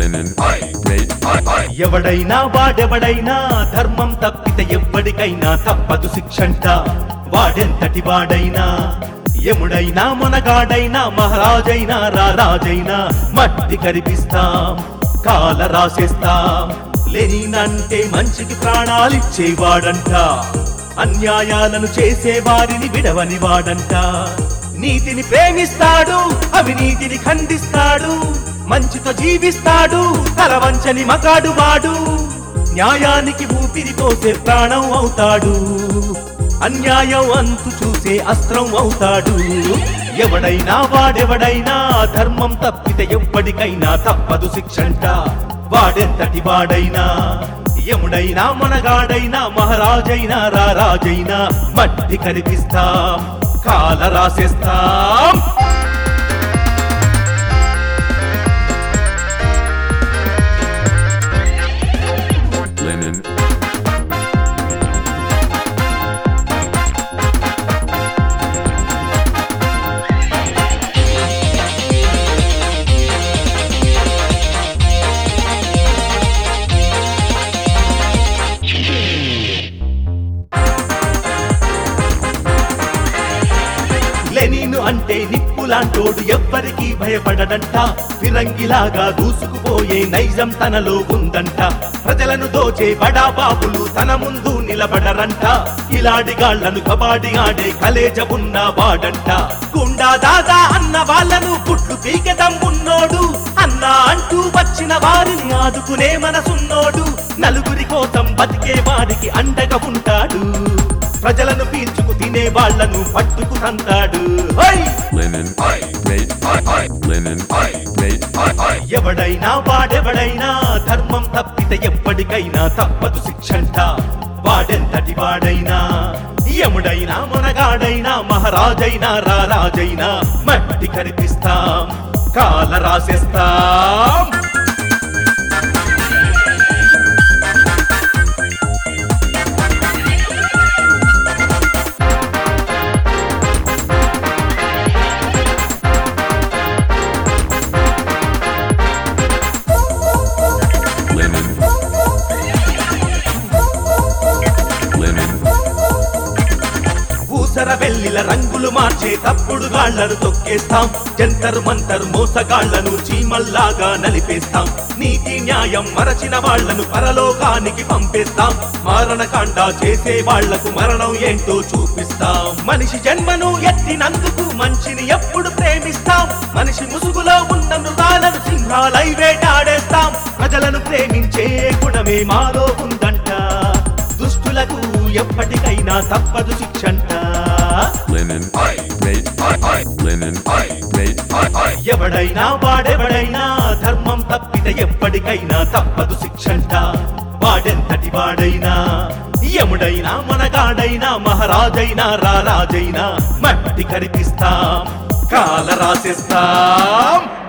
linen, mate, ఎవడైనా వాడెవడైనా ధర్మం తప్పితే ఎవ్వడికైనా తప్పదు శిక్షంట వాడెంతటి వాడైనా ఎముడైనా మునగాడైనా మహారాజైనా రారాజైనా మట్టి కరిపిస్తాం కాల రాసేస్తాం లెనినంటే మంచికి ప్రాణాలిచ్చేవాడంట అన్యాయాలను చేసే వారిని విడవని వాడంట నీతిని ప్రేమిస్తాడు అవినీతిని ఖండిస్తాడు మంచితో జీవిస్తాడు తలవంచని మగాడు వాడు న్యాయానికి ఊపిరి పోసే ప్రాణం అవుతాడు అన్యాయం అంతు చూసే అస్త్రం అవుతాడు ఎవడైనా వాడెవడైనా ధర్మం తప్పితే ఎవ్వడికైనా తప్పదు శిక్షంట వాడెంతటి వాడైనా యముడైనా మనగాడైనా మహారాజైనా రారాజైనా మట్టి కనిపిస్తాం కాల రాసేస్తాం linen, లెనిను అంటే నిప్పులాంటోడు ఎవ్వరికీ భయపడడంట ఫిరంగిలాగా దూసుకుపోయే నైజం తనలో ఉందంట ప్రజలను దోచే బడా బాబులు తన ముందు నిలబడరంట ఇలాడిగాళ్లను కబాడి ఆడే కలేజ ఉన్న వాడంట గుండా దాదా అన్న వాళ్ళను పుట్లు పీకెదం ఉన్నోడు అన్న అంటూ వచ్చిన వారిని ఆదుకునే మనసున్నోడు నలుగురి కోసం బతికే వారికి అండగా ఉంటాడు ప్రజలను పీల్చుకు తినే వాళ్లను పట్టుకు తంతాడు హై! linen, mate, linen, mate, ఎవడైనా వాడెవడైనా ధర్మం తప్పితే ఎప్పటికైనా తప్పదు శిక్షంట వాడెంతటి వాడైనా యముడైనా మనగాడైనా మహారాజైనా రారాజైనా మట్టి కనిపిస్తాం కాల రాసేస్తాం linen, linen, ఊసర వెల్లిల రంగులు మార్చే తప్పుడు గాళ్లను తొక్కేస్తాం జంతరు మంతరు మోసగాళ్లను చీమల్లాగా నలిపేస్తాం నీతి న్యాయం మరచిన వాళ్లను పరలోకానికి పంపేస్తాం మారణకాండ చేసే వాళ్లకు మరణం ఏంటో చూపిస్తాం మనిషి జన్మను ఎత్తినందుకు మంచిని ఎప్పుడు ప్రేమిస్తాం మనిషి ముసుగులో ఉన్న మృగాలను సింహాలై వేటాడేస్తాం ప్రజలను ప్రేమించే గుణమే మాలో ఉందంట దుష్టులకు ఎప్పటికైనా తప్పదు శిక్షంట linen, mate, linen, mate, ఎవడైనా వాడెవడైనా ధర్మం తప్పితే ఎప్పటికైనా తప్పదు శిక్షంట వాడెంతటి వాడైనా యముడైనా మనగాడైనా మహారాజైనా రారాజైనా మట్టి కరిపిస్తాం కాల రాసేస్తాం